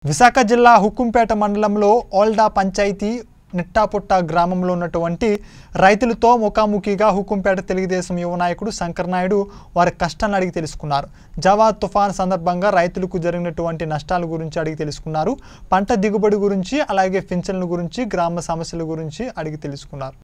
విశాఖ జిల్లా హుకుంపేట మండలంలో ఓల్డా పంచాయతీ నిట్టాపుట్ట గ్రామంలో ఉన్నటువంటి రైతులతో ముఖాముఖిగా హుకుంపేట తెలుగుదేశం యువ నాయకుడు శంకర్ నాయుడు వారి కష్టాలను అడిగి తెలుసుకున్నారు జవా తుఫాన్ సందర్భంగా రైతులకు జరిగినటువంటి నష్టాల గురించి అడిగి తెలుసుకున్నారు పంట దిగుబడి గురించి అలాగే పింఛన్ల గురించి గ్రామ సమస్యల గురించి అడిగి తెలుసుకున్నారు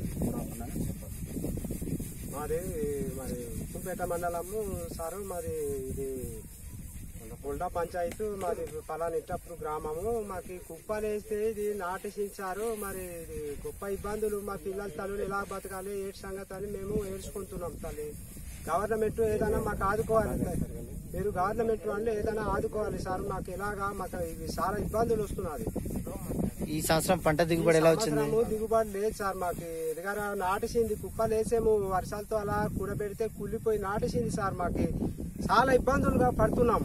మాది మరి ఉప్పుపేట మండలము సారు మరి ఇది బుల్డా పంచాయతీ మాది పలానిట్టప్పుడు గ్రామము మాకు కుప్పలు వేస్తే ఇది నాటేసించారు మరి ఇది గొప్ప ఇబ్బందులు మా పిల్లల తల్లులు ఎలా బతకాలి ఏ సంగతి అని మేము ఏడ్చుకుంటున్నాం తల్లి గవర్నమెంట్ ఏదైనా మాకు ఆదుకోవాలి మీరు గవర్నమెంట్ వాళ్ళు ఏదైనా ఆదుకోవాలి సార్ మాకు ఎలాగా మాకు ఇవి చాలా ఇబ్బందులు వస్తున్నది ఈ సంవత్సరం పంట దిగుబడి ఎలా వచ్చింది సంవత్సరము దిగుబడి లేదు సార్ మాకు ఎదుగార నాటేసింది కుప్పలు వేసేము వర్షాలతో అలా కూడబెడితే కుళ్ళిపోయి నాటేసింది సార్ మాకు చాలా ఇబ్బందులుగా పడుతున్నాం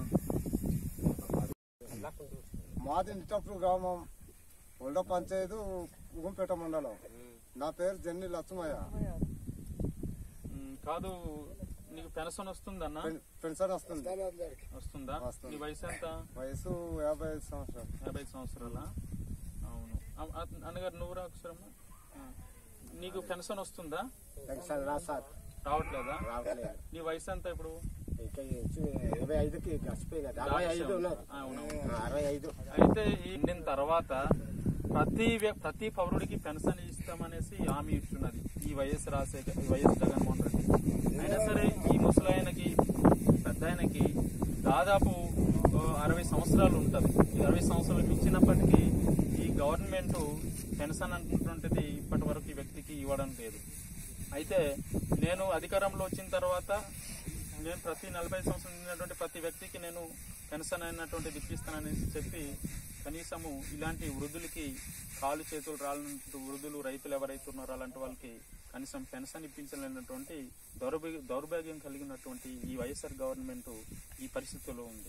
మాది నిట్టప్పుడు గ్రామం ఒళ్ళ పంచాయతీ ఉగంపేట మండలం నా పేరు జన్ని లక్ష్మయ్య ఉమ్, కాదు నీకు పెన్షన్ వస్తుందన్న పెన్- పెన్షన్ వస్తుంది వస్తుందా వస్తుంది. నీ వయసు ఎంత వయసు యాభై ఐదు సంవత్సరాలు యాభై ఐదు సంవత్సరాల అవును అ- అ- అన్నగారు నువ్వు రాకుసరమ్మా నీకు పెన్షన్ వస్తుందా పెన్షన్ రా సార్ రావట్లేదా రావట్లేదు నీ వయసు ఎంత ఇప్పుడు ఇక ఇరవై ఐదుకి గడిచిపోయి కదా అరవై ఐదు ఉన్నది అవును అరవై ఐదు అయితే ఈ నిన్న తర్వాత ప్రతి వ్య- ప్రతి పౌరుడికి పెన్షన్ ఇస్తామనేసి హామీ ఇస్తున్నది ఈ వైఎస్ రాజశేఖర్ ఈ వైఎస్ జగన్మోహన్ రెడ్డి అయినా సరే ఈ ముసలాయనకి పెద్ద ఆయనకి దాదాపు ఓ, అరవై సంవత్సరాలు ఉంటుంది ఈ అరవై సంవత్సరాలు మించినప్పటికీ ఈ గవర్నమెంట్ పెన్షన్ అనుకుంటుంటది ఇప్పటి వరకు ఈ వ్యక్తికి ఇవ్వడం లేదు అయితే నేను అధికారంలో వచ్చిన తర్వాత నేను ప్రతి నలభై సంవత్సరాలు నిండినటువంటి ప్రతి వ్యక్తికి నేను పెన్షన్ అయినటువంటి ఇప్పిస్తానని చెప్పి కనీసము ఇలాంటి వృద్ధులకి కాలు చేతులు రాలినటువంటి వృద్ధులు రైతులు ఎవరైతే ఉన్నారో అలాంటి వాళ్ళకి కనీసం పెన్షన్ ఇప్పించలేనటువంటి దౌర్భాగ్య దౌర్భాగ్యం కలిగినటువంటి ఈ వైఎస్ఆర్ గవర్నమెంట్ ఈ పరిస్థితుల్లో ఉంది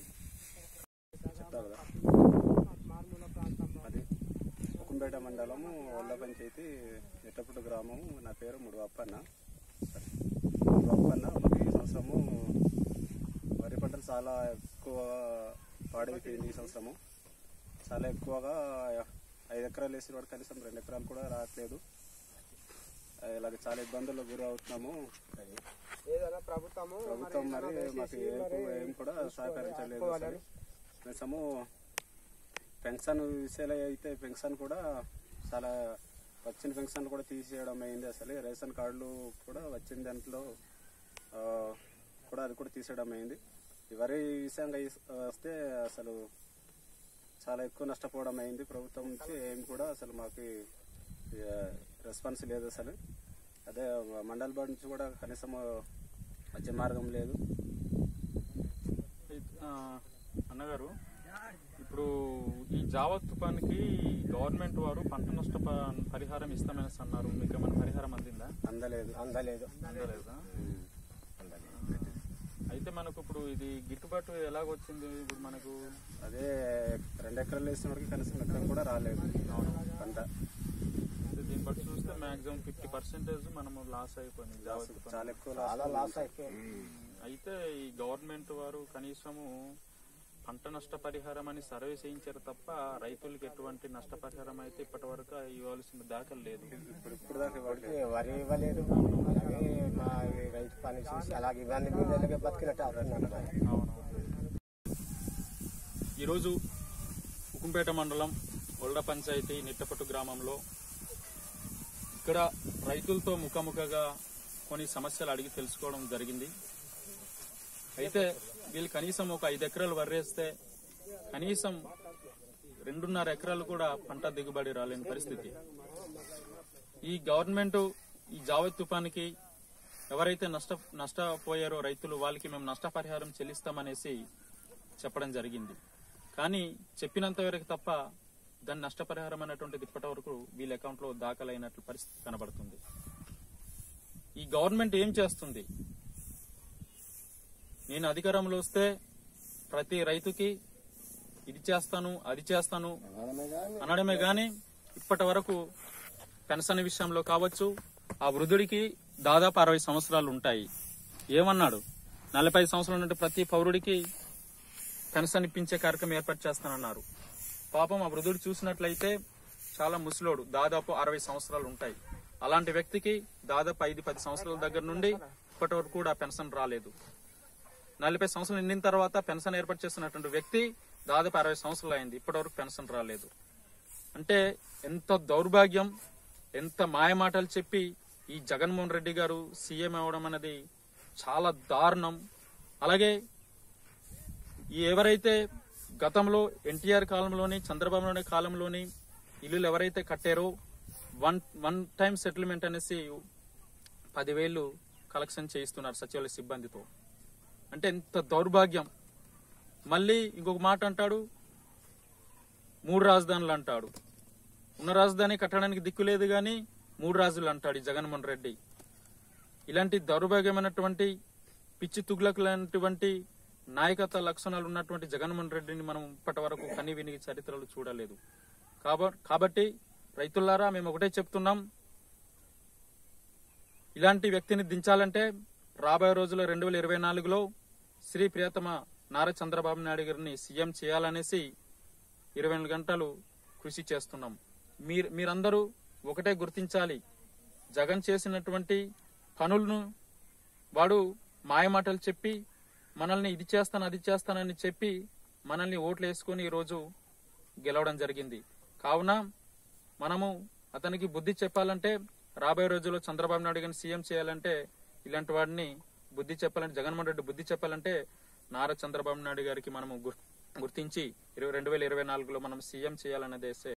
అది కుంపేట మండలము ఒళ్ళ పంచాయతీ ఎట్టపుట్టు గ్రామము నా పేరు ముడువప్పన్న ముడువప్పన్న మాకు ఈ సంవత్సరము వరి పంటలు చాలా ఎక్కువ పాడైపోయింది ఈ సంవత్సరము చాలా ఎక్కువగా ఐదు ఎకరాలు వేసిన వాడు కనీసం రెండు ఎకరాలు కూడా రావట్లేదు ఇలాగ చాలా ఇబ్బందులు గురవుతున్నాము ఏదైనా ప్రభుత్వము ప్రభుత్వం మరి మాకు ఏం ఏం కూడా సహకరించలేదు అసలు. కనీసము పెన్షన్ విషయాలు అయితే పెన్షన్ కూడా చాలా వచ్చిన పెన్షన్ కూడా తీసేయడం అయింది అసలు రేషన్ కార్డులు కూడా వచ్చిన దాంట్లో ఆ, కూడా అది కూడా తీసేయడం అయింది ఈ వరి విషయంగా ఇస్- వస్తే అసలు చాలా ఎక్కువ నష్టపోవడం అయింది ప్రభుత్వం నుంచి ఏం కూడా అసలు మాకు రెస్పాన్స్ లేదు అసలు అదే మండల బోర్డు నుంచి కూడా కనీసం వచ్చే మార్గం లేదు ఆ, అన్నగారు ఇప్పుడు ఈ జావా తుఫాన్కి గవర్నమెంట్ వారు పంట నష్ట ప- పరిహారం ఇస్తామనేసి అన్నారు మీకు ఏమైనా పరిహారం అందిందా అందలేదు అందలేదు అందలేదా అయితే మనకు ఇప్పుడు ఇది గిట్టుబాటు ఎలాగొచ్చింది ఇప్పుడు మనకు అదే రెండు ఎకరాలు వేసిన వరకు కనీసం ఎకరం కూడా రాలేదు పంట అంటే దీన్ని బట్టి చూస్తే మాక్సిమం ఫిఫ్టీ పర్సెంటేజ్ మనము లాస్ అయిపోయింది జావా తుఫాన్. చాలా ఎక్కువ చాలా లాస్ లాస్ అయిపోయింది అయితే ఈ గవర్నమెంట్ వారు కనీసము పంట నష్టపరిహారం అని సర్వే చేయించారు తప్ప రైతులకు ఎటువంటి నష్టపరిహారం అయితే ఇప్పటి వరకు ఇవ్వాల్సిన దాఖలు లేదు ఇప్పుడు ఇప్పుడు దాకా ఇవ్వట్లేదు. వరి ఇవ్వలేదు అలాగే మా ఈ రైతు పని చేసి అలాగే ఇవన్నీ మీద బతికినట్టు అవుతున్నాను అవును ఈరోజు ఉకుంపేట మండలం ఒళ్ళ పంచాయతీ నిట్టపట్టు గ్రామంలో ఇక్కడ రైతులతో ముఖాముఖగా కొన్ని సమస్యలు అడిగి తెలుసుకోవడం జరిగింది అయితే వీళ్ళు కనీసం ఒక ఐదు ఎకరాలు వర్రేస్తే కనీసం రెండున్నర ఎకరాలు కూడా పంట దిగుబడి రాలేని పరిస్థితి ఈ గవర్నమెంట్ ఈ జావత్ తుఫానికి ఎవరైతే నష్ట నష్టపోయారో రైతులు వాళ్ళకి మేము నష్టపరిహారం చెల్లిస్తామనేసి చెప్పడం జరిగింది కానీ చెప్పినంత వరకు తప్ప దాని నష్టపరిహారం అనేటువంటిది ఇప్పటి వరకు వీళ్ళ అకౌంట్ లో దాఖలైనట్లు పరిస్థితి కనబడుతుంది ఈ గవర్నమెంట్ ఏం చేస్తుంది నేను అధికారంలో వస్తే ప్రతి రైతుకి ఇది చేస్తాను అది చేస్తాను అనడమే గాని ఇప్పటి వరకు పెన్షన్ విషయంలో కావచ్చు ఆ వృద్ధుడికి దాదాపు అరవై సంవత్సరాలు ఉంటాయి ఏమన్నాడు నలభై సంవత్సరాల నుండి ప్రతి పౌరుడికి పెన్షన్ ఇప్పించే కార్యక్రమం ఏర్పాటు చేస్తానన్నారు పాపం ఆ వృద్ధుడు చూసినట్లయితే చాలా ముసలోడు దాదాపు అరవై సంవత్సరాలు ఉంటాయి అలాంటి వ్యక్తికి దాదాపు ఐదు పది సంవత్సరాల దగ్గర నుండి ఇప్పటి వరకు కూడా పెన్షన్ రాలేదు నలభై సంవత్సరాలు నిండిన తర్వాత పెన్షన్ ఏర్పాటు చేస్తున్నటువంటి వ్యక్తి దాదాపు అరవై సంవత్సరాలు అయింది ఇప్పటి వరకు పెన్షన్ రాలేదు అంటే ఎంత దౌర్భాగ్యం ఎంత మాయమాటలు చెప్పి ఈ జగన్మోహన్ రెడ్డి గారు సీఎం అవ్వడం అనేది చాలా దారుణం అలాగే ఈ ఎవరైతే గతంలో ఎన్టీఆర్ కాలంలోని చంద్రబాబు నాయుడు కాలంలోని ఇల్లులు ఎవరైతే కట్టారో వన్ వన్ టైం సెటిల్మెంట్ అనేసి పదివేలు కలెక్షన్ చేయిస్తున్నారు సచివాలయ సిబ్బందితో అంటే ఎంత దౌర్భాగ్యం మళ్ళీ ఇంకొక మాట అంటాడు మూడు రాజధానులు అంటాడు ఉన్న రాజధాని కట్టడానికి దిక్కు లేదు కానీ మూడు రాజులు అంటాడు ఈ జగన్మోహన్ రెడ్డి ఇలాంటి దౌర్భాగ్యమైనటువంటి పిచ్చి తుగులకులైనటువంటి నాయకత్వ లక్షణాలు ఉన్నటువంటి జగన్మోహన్ రెడ్డిని మనం ఇప్పటి వరకు కని విని చరిత్రలు చూడలేదు కాబ- కాబట్టి రైతులారా మేము ఒకటే చెప్తున్నాం ఇలాంటి వ్యక్తిని దించాలంటే రాబోయే రోజుల్లో రెండు వేల ఇరవై నాలుగులో శ్రీ ప్రియతమ నారా చంద్రబాబు నాయుడు గారిని సీఎం చేయాలనేసి ఇరవై నాలుగు గంటలు కృషి చేస్తున్నాం మీరు మీరందరూ ఒకటే గుర్తించాలి జగన్ చేసినటువంటి పనులను వాడు మాయమాటలు చెప్పి మనల్ని ఇది చేస్తాను అది చేస్తానని చెప్పి మనల్ని ఓట్లు వేసుకొని ఈరోజు గెలవడం జరిగింది కావున మనము అతనికి బుద్ధి చెప్పాలంటే రాబోయే రోజుల్లో చంద్రబాబు నాయుడు గారిని సీఎం చేయాలంటే ఇలాంటి వాడిని బుద్ధి చెప్పాలంటే జగన్మోహన్ రెడ్డి బుద్ధి చెప్పాలంటే నారా చంద్రబాబు నాయుడు గారికి మనము గుర్- గుర్తించి ఇరవై రెండు వేల ఇరవై నాలుగులో మనం సీఎం చేయాలన్నదే